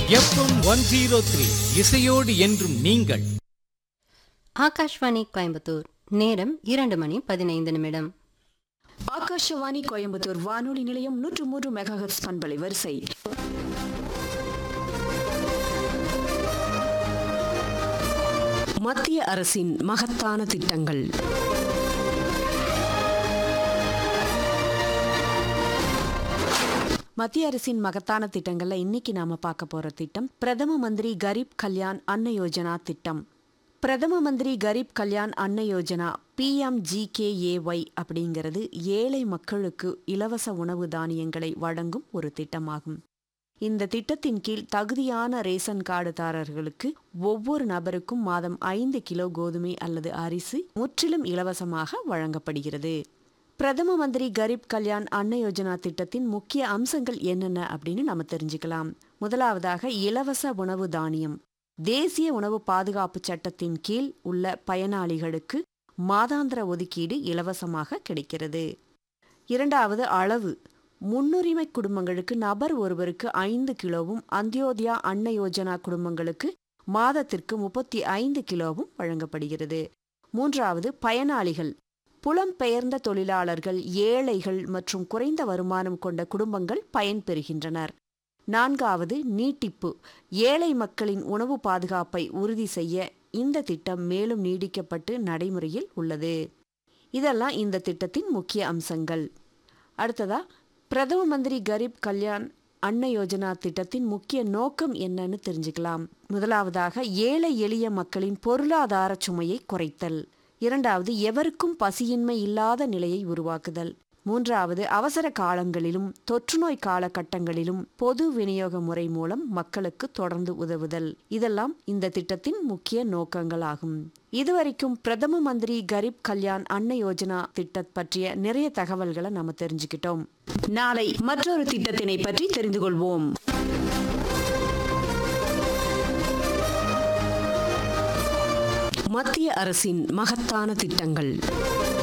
FM one zero three இசையோடு என்றும் நீங்கள் ஆகாஷ்வாணி கோயம்புத்தூர் நேரம் இரண்டு மணி பதினைந்து நிமிடம் ஆகாஷவாணி கோயம்புத்தூர் வானொலி நிலையம் நூற்று மூன்று மெகாஹெர்ட்ஸ் பண்பலை வரிசை மத்திய அரசின் மகத்தான திட்டங்கள் மத்திய அரசின் மகத்தான திட்டங்கள்ல இன்னைக்கு நாம பார்க்க போற திட்டம் பிரதம மந்திரி கரீப் கல்யாண் அன்ன யோஜனா திட்டம் பிரதம மந்திரி கரீப் கல்யாண் அன்ன யோஜனா பிஎம்ஜிகேஏஒய் அப்படிங்கிறது ஏழை மக்களுக்கு இலவச உணவு தானியங்களை வழங்கும் ஒரு திட்டமாகும் இந்த திட்டத்தின் கீழ் தகுதியான ரேஷன் கார்டுதாரர்களுக்கு ஒவ்வொரு நபருக்கும் மாதம் ஐந்து கிலோ கோதுமை அல்லது அரிசி முற்றிலும் இலவசமாக வழங்கப்படுகிறது பிரதம மந்திரி கரீப் கல்யாண் அன்ன யோஜனா திட்டத்தின் முக்கிய அம்சங்கள் என்னென்ன அப்படின்னு நம்ம தெரிஞ்சுக்கலாம் முதலாவதாக இலவச உணவு தானியம் தேசிய உணவு பாதுகாப்பு சட்டத்தின் கீழ் உள்ள பயனாளிகளுக்கு மாதாந்திர ஒதுக்கீடு இலவசமாக கிடைக்கிறது இரண்டாவது அளவு முன்னுரிமை குடும்பங்களுக்கு நபர் ஒருவருக்கு ஐந்து கிலோவும் அந்தியோதயா அன்ன யோஜனா குடும்பங்களுக்கு மாதத்திற்கு முப்பத்தி ஐந்து கிலோவும் வழங்கப்படுகிறது மூன்றாவது பயனாளிகள் புலம்பெயர்ந்த தொழிலாளர்கள் ஏழைகள் மற்றும் குறைந்த வருமானம் கொண்ட குடும்பங்கள் பயன்பெறுகின்றனர் நான்காவது நீட்டிப்பு ஏழை மக்களின் உணவு பாதுகாப்பை உறுதி செய்ய இந்த திட்டம் மேலும் நீடிக்கப்பட்டு நடைமுறையில் உள்ளது இதெல்லாம் இந்த திட்டத்தின் முக்கிய அம்சங்கள் அடுத்ததா பிரதம மந்திரி கரீப் கல்யாண் அன்ன யோஜனா திட்டத்தின் முக்கிய நோக்கம் என்னன்னு தெரிஞ்சுக்கலாம் முதலாவதாக ஏழை எளிய மக்களின் பொருளாதார சுமையை குறைத்தல் இரண்டாவது எவருக்கும் பசியின்மை இல்லாத நிலையை உருவாக்குதல் மூன்றாவது அவசர காலங்களிலும் தொற்றுநோய் காலகட்டங்களிலும் பொது விநியோக முறை மூலம் மக்களுக்கு தொடர்ந்து உதவுதல் இதெல்லாம் இந்த திட்டத்தின் முக்கிய நோக்கங்களாகும் இதுவரைக்கும் பிரதம மந்திரி கரீப் கல்யாண் அன்ன யோஜனா திட்டம் பற்றிய நிறைய தகவல்களை நம்ம தெரிஞ்சுக்கிட்டோம் நாளை மற்றொரு திட்டத்தினை பற்றி தெரிந்து கொள்வோம் மத்திய அரசின் மகத்தான திட்டங்கள்